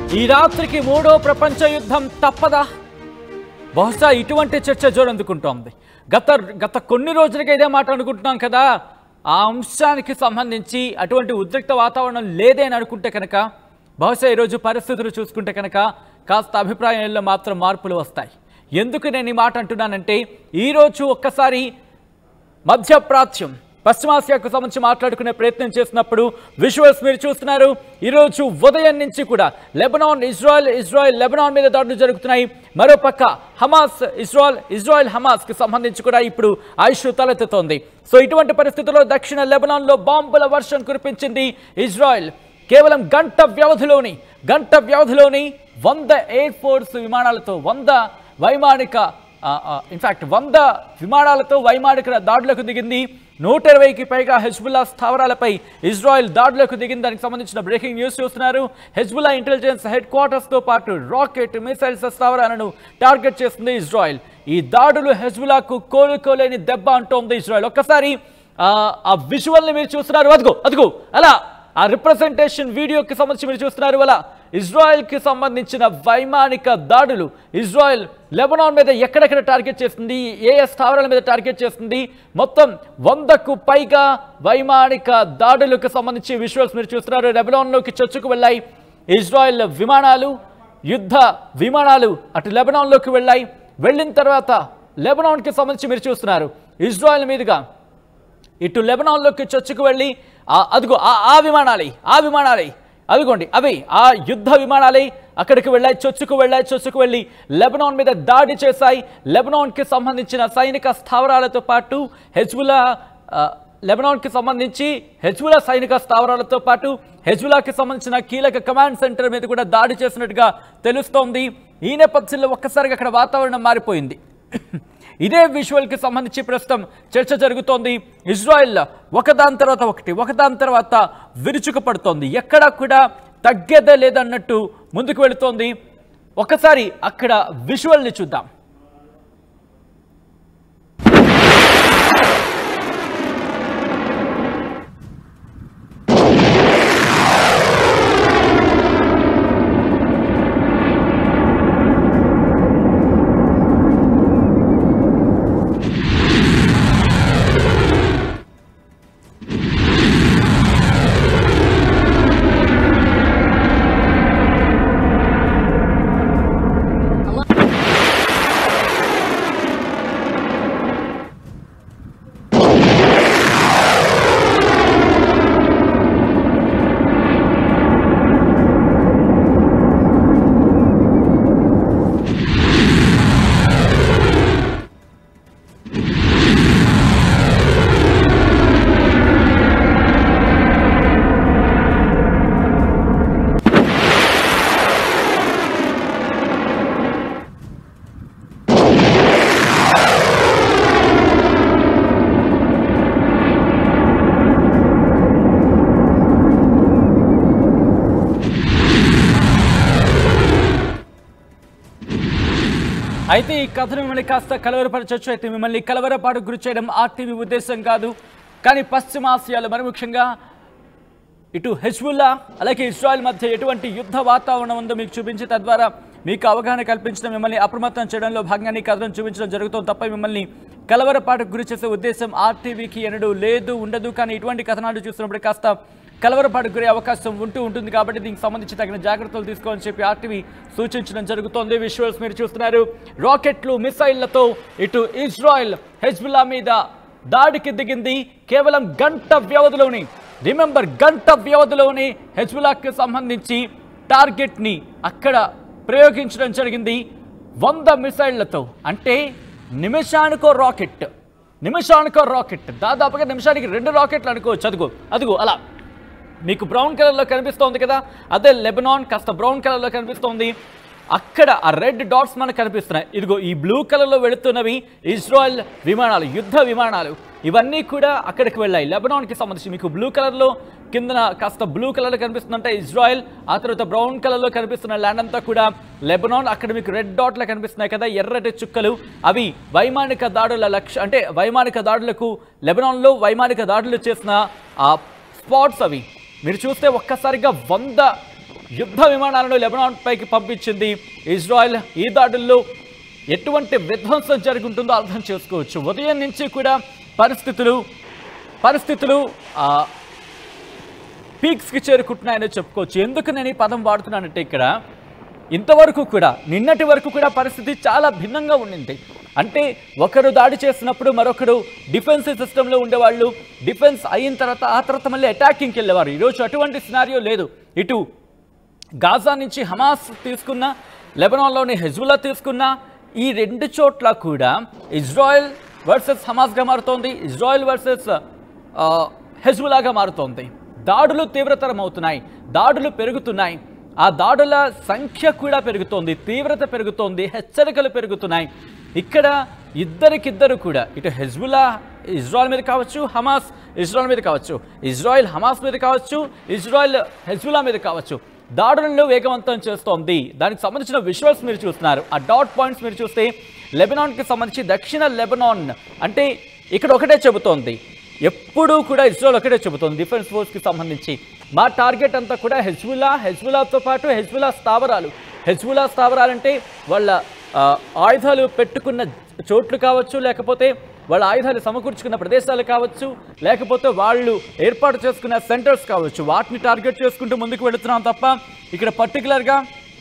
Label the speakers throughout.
Speaker 1: ఈ రాత్రికి మూడో ప్రపంచ యుద్ధం తప్పదా బహుశా ఇటువంటి చర్చ జోరందుకుంటోంది గత గత కొన్ని రోజులుగా ఇదే మాట అనుకుంటున్నాం కదా ఆ అంశానికి సంబంధించి అటువంటి ఉద్రిక్త వాతావరణం లేదే అని అనుకుంటే కనుక బహుశా ఈరోజు పరిస్థితులు చూసుకుంటే కనుక కాస్త అభిప్రాయంలో మాత్రం మార్పులు వస్తాయి ఎందుకు నేను ఈ మాట అంటున్నానంటే ఈరోజు ఒక్కసారి మధ్యప్రాచ్యం పశ్చిమాసియాకు సంబంధించి మాట్లాడుకునే ప్రయత్నం చేసినప్పుడు విజువల్స్ మీరు చూస్తున్నారు ఈరోజు ఉదయం నుంచి కూడా లెబనాన్ ఇజ్రాయెల్ ఇజ్రాయెల్ లెబనాన్ మీద దాడులు జరుగుతున్నాయి మరోపక్క హమాస్ ఇజ్రాయెల్ ఇజ్రాయెల్ హమాస్కి సంబంధించి కూడా ఇప్పుడు ఆయుష్ తలెత్తుతోంది సో ఇటువంటి పరిస్థితుల్లో దక్షిణ లెబనాన్లో బాంబుల వర్షం కురిపించింది ఇజ్రాయెల్ కేవలం గంట వ్యవధిలోని గంట వ్యవధిలోని వంద ఎయిర్ ఫోర్స్ విమానాలతో వంద వైమానిక ఇన్ఫాక్ట్ వంద విమానాలతో వైమానిక దాడులకు దిగింది నూట ఇరవైకి పైగా హెజ్బుల్లా స్థావరాలపై ఇజ్రాయెల్ దాడులకు దిగింది దానికి సంబంధించిన బ్రేకింగ్ న్యూస్ చూస్తున్నారు హెజ్బుల్లా ఇంటెలిజెన్స్ హెడ్ క్వార్టర్స్తో పాటు రాకెట్ మిసైల్స్ స్థావరాలను టార్గెట్ చేస్తుంది ఇజ్రాయెల్ ఈ దాడులు హెజ్బుల్లాకు కోలుకోలేని దెబ్బ అంటోంది ఇజ్రాయెల్ ఒక్కసారి ఆ, ఆ విజువల్ని మీరు చూస్తున్నారు అదిగో అదిగో అలా ఆ రిప్రజెంటేషన్ వీడియోకి సంబంధించి మీరు చూస్తున్నారు అలా ఇజ్రాయెల్కి సంబంధించిన వైమానిక దాడులు ఇజ్రాయెల్ లెబనాన్ మీద ఎక్కడెక్కడ టార్గెట్ చేస్తుంది ఏ ఏ స్థావరాల మీద టార్గెట్ చేస్తుంది మొత్తం వందకు పైగా వైమానిక దాడులకు సంబంధించి విజువల్స్ మీరు చూస్తున్నారు లెబనాన్లోకి చొచ్చుకు వెళ్ళాయి ఇజ్రాయెల్ విమానాలు యుద్ధ విమానాలు అటు లెబనాన్లోకి వెళ్ళాయి వెళ్ళిన తర్వాత లెబనాన్కి సంబంధించి మీరు చూస్తున్నారు ఇజ్రాయెల్ మీదుగా ఇటు లెబనాన్లోకి చొచ్చుకు వెళ్ళి ఆ అదిగో ఆ ఆ విమానాలే ఆ విమానాలే అదిగోండి అవి ఆ యుద్ధ విమానాలే అక్కడికి వెళ్ళాయి చొచ్చుకు వెళ్ళాయి చొచ్చుకు వెళ్ళి లెబనాన్ మీద దాడి చేశాయి లెబనాన్కి సంబంధించిన సైనిక స్థావరాలతో పాటు హెజ్బుల్లా ఆ, లెబనాన్కి సంబంధించి హెజ్బుల్లా సైనిక స్థావరాలతో పాటు హెజ్బుల్లాకి సంబంధించిన కీలక కమాండ్ సెంటర్ మీద కూడా దాడి చేసినట్టుగా తెలుస్తోంది ఈ నేపథ్యంలో ఒక్కసారిగా అక్కడ వాతావరణం మారిపోయింది ఇదే విజువల్కి సంబంధించి ప్రస్తుతం చర్చ జరుగుతోంది ఇజ్రాయెల్ ఒకదాని తర్వాత ఒకటి ఒకదాని తర్వాత విరుచుకు పడుతోంది ఎక్కడా కూడా తగ్గేదే లేదన్నట్టు ముందుకు వెళుతోంది ఒకసారి అక్కడ విజువల్ని చూద్దాం అయితే ఈ కథను మిమ్మల్ని కాస్త కలవరపరచచ్చు అయితే మిమ్మల్ని కలవరపాటు గురి చేయడం ఆర్టీవీ ఉద్దేశం కాదు కానీ పశ్చిమాసియాలో మరి ముఖ్యంగా ఇటు హెజ్బుల్లా అలాగే ఇజ్రాయెల్ మధ్య ఎటువంటి యుద్ధ వాతావరణం ఉందో మీకు చూపించి తద్వారా మీకు అవగాహన కల్పించడం మిమ్మల్ని అప్రమత్తం చేయడంలో భాగంగా ఈ కథను చూపించడం జరుగుతుంది తప్ప మిమ్మల్ని కలవరపాటుకు గురి చేసే ఉద్దేశం ఆర్టీవీకి ఎన్నడూ లేదు ఉండదు కానీ ఇటువంటి కథనాలు చూస్తున్నప్పుడు కాస్త కలవరపాటుకు గురే అవకాశం ఉంటూ ఉంటుంది కాబట్టి దీనికి సంబంధించి తగిన జాగ్రత్తలు తీసుకోవాలని చెప్పి ఆర్టీవీ సూచించడం జరుగుతోంది విజువల్స్ మీరు చూస్తున్నారు రాకెట్లు మిసైళ్లతో ఇటు ఇజ్రాయెల్ హెజ్బుల్లా మీద దాడికి దిగింది కేవలం గంట వ్యవధిలోని రిమెంబర్ గంట వ్యవధిలోని హెజ్బుల్లాకి సంబంధించి టార్గెట్ని అక్కడ ప్రయోగించడం జరిగింది వంద మిసైళ్లతో అంటే నిమిషానికో రాకెట్ నిమిషానికో రాకెట్ దాదాపుగా నిమిషానికి రెండు రాకెట్లు అనుకోవచ్చు అదిగో అదిగో అలా మీకు బ్రౌన్ కలర్లో కనిపిస్తోంది కదా అదే లెబనాన్ కాస్త బ్రౌన్ కలర్లో కనిపిస్తోంది అక్కడ ఆ రెడ్ డాట్స్ మనకు కనిపిస్తున్నాయి ఇదిగో ఈ బ్లూ కలర్లో వెళుతున్నవి ఇజ్రాయెల్ విమానాలు యుద్ధ విమానాలు ఇవన్నీ కూడా అక్కడికి వెళ్ళాయి లెబనాన్కి సంబంధించి మీకు బ్లూ కలర్లో కిందన కాస్త బ్లూ కలర్లో కనిపిస్తుందంటే ఇజ్రాయెల్ ఆ తర్వాత బ్రౌన్ కలర్లో కనిపిస్తున్న ల్యాండ్ అంతా కూడా లెబనాన్ అక్కడ మీకు రెడ్ డాట్లు కనిపిస్తున్నాయి కదా ఎర్రటి చుక్కలు అవి వైమానిక దాడుల లక్ష్య అంటే వైమానిక దాడులకు లెబనాన్లో వైమానిక దాడులు చేసిన ఆ స్పాట్స్ అవి మీరు చూస్తే ఒక్కసారిగా వంద యుద్ధ విమానాలను లెబనాన్ పైకి పంపించింది ఇజ్రాయెల్ ఈ దాడుల్లో ఎటువంటి విధ్వంసం జరుగుతుందో అర్థం చేసుకోవచ్చు ఉదయం నుంచి కూడా పరిస్థితులు పరిస్థితులు ఆ, పీక్స్కి చేరుకుంటున్నాయని చెప్పుకోవచ్చు ఎందుకు నేను ఈ పదం వాడుతున్నానంటే ఇక్కడ ఇంతవరకు కూడా నిన్నటి వరకు కూడా పరిస్థితి చాలా భిన్నంగా ఉండింది అంటే ఒకరు దాడి చేసినప్పుడు మరొకరు డిఫెన్సివ్ సిస్టంలో ఉండేవాళ్ళు డిఫెన్స్ అయిన తర్వాత ఆ తర్వాత మళ్ళీ అటాకింగ్కి వెళ్ళేవారు ఈరోజు అటువంటి సినారియో లేదు ఇటు గాజా నుంచి హమాస్ తీసుకున్న లెబనాన్లోని హెజ్బుల్లా తీసుకున్న ఈ రెండు చోట్ల కూడా ఇజ్రాయెల్ వర్సెస్ హమాస్గా మారుతోంది ఇజ్రాయెల్ వర్సెస్ హెజ్బులాగా మారుతోంది దాడులు తీవ్రతరం అవుతున్నాయి దాడులు పెరుగుతున్నాయి ఆ దాడుల సంఖ్య కూడా పెరుగుతోంది తీవ్రత పెరుగుతోంది హెచ్చరికలు పెరుగుతున్నాయి ఇక్కడ ఇద్దరికిద్దరు కూడా ఇటు హెజ్బుల్లా ఇజ్రాయెల్ మీద కావచ్చు హమాస్ ఇజ్రాయెల్ మీద కావచ్చు ఇజ్రాయెల్ హమాస్ మీద కావచ్చు ఇజ్రాయెల్ హెజ్బుల్లా మీద కావచ్చు దాడులను వేగవంతం చేస్తోంది దానికి సంబంధించిన విజువల్స్ మీరు చూస్తున్నారు ఆ డాట్ పాయింట్స్ మీరు చూస్తే లెబనాన్కి సంబంధించి దక్షిణ లెబనాన్ అంటే ఇక్కడ ఒకటే చెబుతోంది ఎప్పుడూ కూడా ఇజ్రాయెల్ ఒకటే చెబుతోంది డిఫెన్స్ ఫోర్స్కి సంబంధించి మా టార్గెట్ అంతా కూడా హెజ్బుల్లా హెజ్బుల్లాతో పాటు హెజ్బుల్లా స్థావరాలు హెజ్బుల్లా స్థావరాలంటే వాళ్ళ ఆ, ఆయుధాలు పెట్టుకున్న చోట్లు కావచ్చు లేకపోతే వాళ్ళ ఆయుధాలు సమకూర్చుకున్న ప్రదేశాలు కావచ్చు లేకపోతే వాళ్ళు ఏర్పాటు చేసుకున్న సెంటర్స్ కావచ్చు వాటిని టార్గెట్ చేసుకుంటూ ముందుకు వెళుతున్నాం తప్ప ఇక్కడ పర్టికులర్గా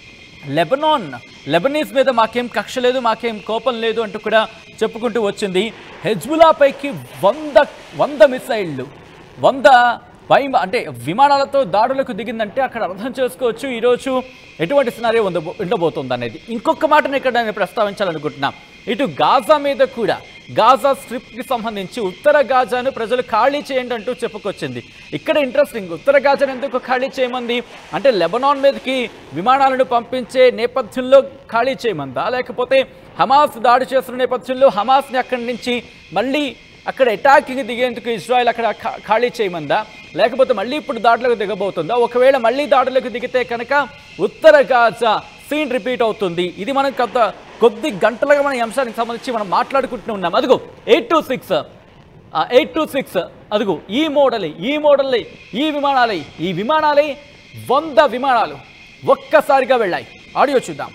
Speaker 1: లెబనాన్ లెబనీస్ మీద మాకేం కక్ష లేదు మాకేం కోపం లేదు అంటూ కూడా చెప్పుకుంటూ వచ్చింది హెజ్బులా పైకి వంద వంద మిసైళ్ళు వంద వైమ అంటే విమానాలతో దాడులకు దిగిందంటే అక్కడ అర్థం చేసుకోవచ్చు ఈరోజు ఎటువంటి సినారియో ఉంద ఉండబోతుంది అనేది ఇంకొక మాటను ఇక్కడ నేను ప్రస్తావించాలనుకుంటున్నా ఇటు గాజా మీద కూడా గాజా స్ట్రిప్కి సంబంధించి ఉత్తర గాజాను ప్రజలు ఖాళీ చేయండి అంటూ చెప్పుకొచ్చింది ఇక్కడ ఇంట్రెస్టింగ్ ఉత్తర గాజాను ఎందుకు ఖాళీ చేయమంది అంటే లెబనాన్ మీదకి విమానాలను పంపించే నేపథ్యంలో ఖాళీ చేయమందా లేకపోతే హమాస్ దాడి చేస్తున్న నేపథ్యంలో హమాస్ని అక్కడి నుంచి మళ్ళీ అక్కడ అటాకింగ్ దిగేందుకు ఇజ్రాయెల్ అక్కడ ఖా- ఖాళీ చేయమందా లేకపోతే మళ్ళీ ఇప్పుడు దాడులకు దిగబోతుందా ఒకవేళ మళ్ళీ దాడులకు దిగితే కనుక ఉత్తర గాజా సీన్ రిపీట్ అవుతుంది ఇది మనం కొంత కొద్ది గంటలుగా మన ఈ అంశానికి సంబంధించి మనం మాట్లాడుకుంటూ ఉన్నాం అదిగో eight two six eight two six అదిగో ఈ మోడలే ఈ మోడలే ఈ విమానాలే ఈ విమానాలే వంద విమానాలు ఒక్కసారిగా వెళ్ళాయి ఆడియో చూద్దాం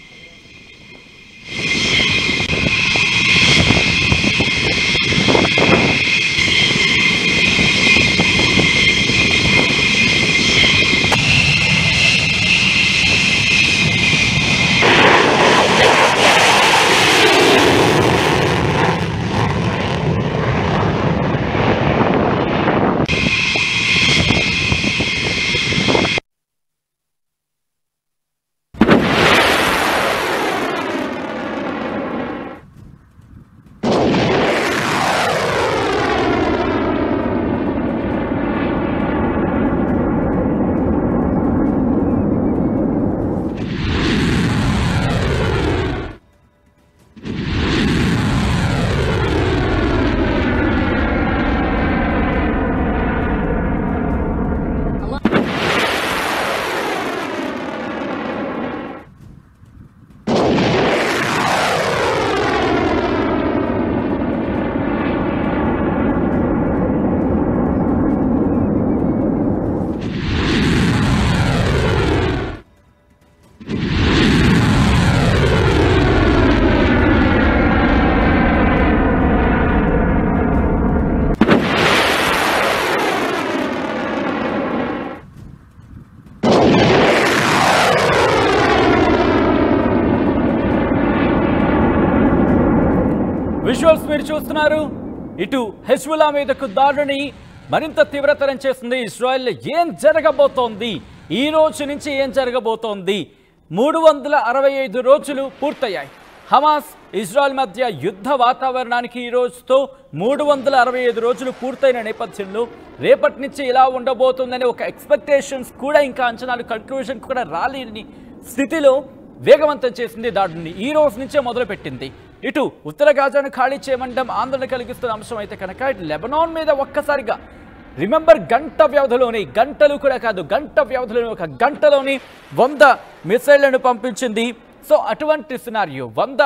Speaker 1: విజువల్స్ మీరు చూస్తున్నారు ఇటు హెజ్బుల్లా మీదకు దాడిని మరింత తీవ్రతరం చేస్తుంది ఇజ్రాయెల్ ఏం జరగబోతోంది ఈ రోజు నుంచి ఏం జరగబోతోంది మూడు వందల అరవై ఐదు రోజులు పూర్తయ్యాయి హమాస్ ఇజ్రాయెల్ మధ్య యుద్ధ వాతావరణానికి ఈ రోజుతో మూడు వందల అరవై ఐదు రోజులు పూర్తయిన నేపథ్యంలో రేపటి నుంచి ఇలా ఉండబోతుందనే ఒక ఎక్స్పెక్టేషన్స్ కూడా ఇంకా అంచనాలు కన్క్లూజన్ కూడా రాలేని స్థితిలో వేగవంతం చేసింది దాడిని ఈ రోజు నుంచే మొదలుపెట్టింది ఇటు ఉత్తర గాజాను ఖాళీ చేయమండం ఆందోళన కలిగిస్తున్న అంశం అయితే కనుక ఇటు లెబనాన్ మీద ఒక్కసారిగా రిమెంబర్ గంట వ్యవధిలోని గంటలు కూడా కాదు గంట వ్యవధిలోని ఒక గంటలోని వంద మిసైళ్లను పంపించింది సో అటువంటి సినారియో వంద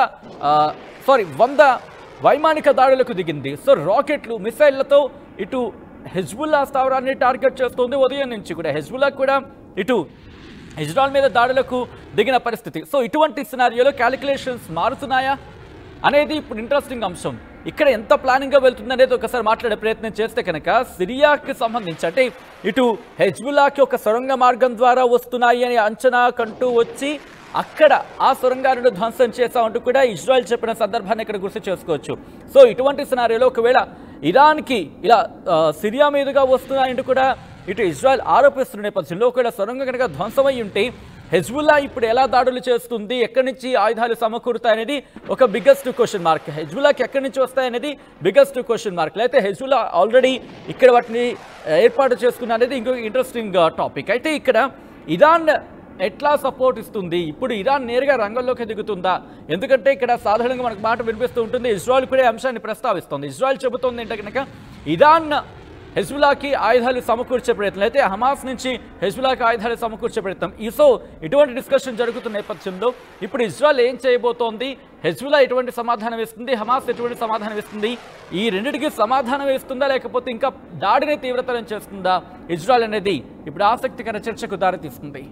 Speaker 1: సారీ వంద వైమానిక దాడులకు దిగింది సో రాకెట్లు మిసైళ్లతో ఇటు హెజ్బుల్లా స్థావరాన్ని టార్గెట్ చేస్తుంది ఉదయం నుంచి కూడా హెజ్బుల్లా కూడా ఇటు ఇజ్రాయల్ మీద దాడులకు దిగిన పరిస్థితి సో ఇటువంటి సినారియోలో క్యాలిక్యులేషన్స్ మారుతున్నాయా అనేది ఇప్పుడు ఇంట్రెస్టింగ్ అంశం ఇక్కడ ఎంత ప్లానింగ్గా వెళ్తుంది అనేది ఒకసారి మాట్లాడే ప్రయత్నం చేస్తే కనుక సిరియాకి సంబంధించి అంటే ఇటు హెజ్బుల్లాకి ఒక సొరంగ మార్గం ద్వారా వస్తున్నాయి అని అంచనా కంటూ వచ్చి అక్కడ ఆ సొరంగాలను ధ్వంసం చేశామంటూ కూడా ఇజ్రాయెల్ చెప్పిన సందర్భాన్ని ఇక్కడ గుర్తు చేసుకోవచ్చు సో ఇటువంటి సినారియోలో ఒకవేళ ఇరాన్కి ఇలా ఆ, సిరియా మీదుగా వస్తున్నాయంటూ కూడా ఇటు ఇజ్రాయెల్ ఆరోపిస్తున్న నేపథ్యంలో ఒకవేళ సొరంగం కనుక ధ్వంసమై ఉంటే హెజ్బుల్లా ఇప్పుడు ఎలా దాడులు చేస్తుంది ఎక్కడి నుంచి ఆయుధాలు సమకూరుతాయనేది ఒక బిగ్గెస్ట్ క్వశ్చన్ మార్క్ హెజ్బుల్లాకి ఎక్కడి నుంచి వస్తాయనేది బిగ్గెస్ట్ క్వశ్చన్ మార్క్ అయితే హెజ్బుల్లా ఆల్రెడీ ఇక్కడ వాటిని ఏర్పాటు చేసుకున్న అనేది ఇంకో ఇంట్రెస్టింగ్ టాపిక్ అయితే ఇక్కడ ఇరాన్ ఎట్లా సపోర్ట్ ఇస్తుంది ఇప్పుడు ఇరాన్ నేరుగా రంగంలోకి దిగుతుందా ఎందుకంటే ఇక్కడ సాధారణంగా మనకు మాట వినిపిస్తూ ఉంటుంది ఇజ్రాయెల్ కూడా ఈ అంశాన్ని ప్రస్తావిస్తుంది ఇజ్రాయెల్ చెబుతోంది ఏంటంటే కనుక ఇరాన్ హెజ్బులాకి ఆయుధాలు సమకూర్చే ప్రయత్నం అయితే హమాస్ నుంచి హెజ్బులాకి ఆయుధాలు సమకూర్చే ప్రయత్నం ఈ సో ఇటువంటి డిస్కషన్ జరుగుతున్న నేపథ్యంలో ఇప్పుడు ఇజ్రాయెల్ ఏం చేయబోతోంది హెజ్బులా ఎటువంటి సమాధానం ఇస్తుంది హమాస్ ఎటువంటి సమాధానం ఇస్తుంది ఈ రెండింటికి సమాధానం ఇస్తుందా లేకపోతే ఇంకా దాడిని తీవ్రతరం చేస్తుందా ఇజ్రాయెల్ అనేది ఇప్పుడు ఆసక్తికర చర్చకు దారితీస్తుంది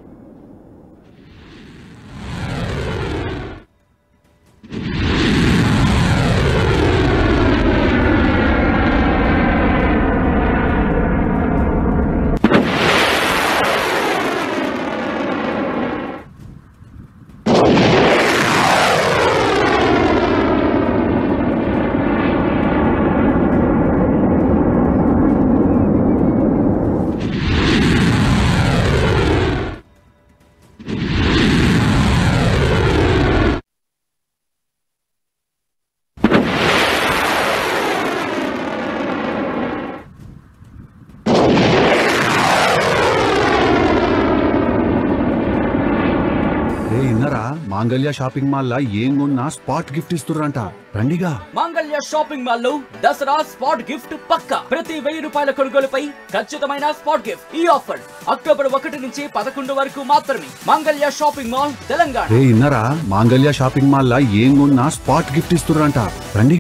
Speaker 2: రే ఇన్నరా మాంగళ్య షాపింగ్ మాల్ లా ఏం కొన్నా స్పాట్ గిఫ్ట్ ఇస్తుర్రంట రండిగా
Speaker 1: మాంగళ్య షాపింగ్ మాల్ లో దసరా స్పాట్ గిఫ్ట్ పక్క ప్రతి వెయ్యి రూపాయల కొనుగోలుపై ఖచ్చితమైన స్పాట్ గిఫ్ట్ ఈ ఆఫర్ అక్టోబర్ ఒకటి నుంచి పదకొండు వరకు మాత్రమే మాంగళ్య షాపింగ్ మాల్ తెలంగాణ
Speaker 2: రే ఇన్నరా మాంగళ్య షాపింగ్ మాల్ లా ఏం కొన్నా స్పాట్ గిఫ్ట్ ఇస్తుర్రంట రండి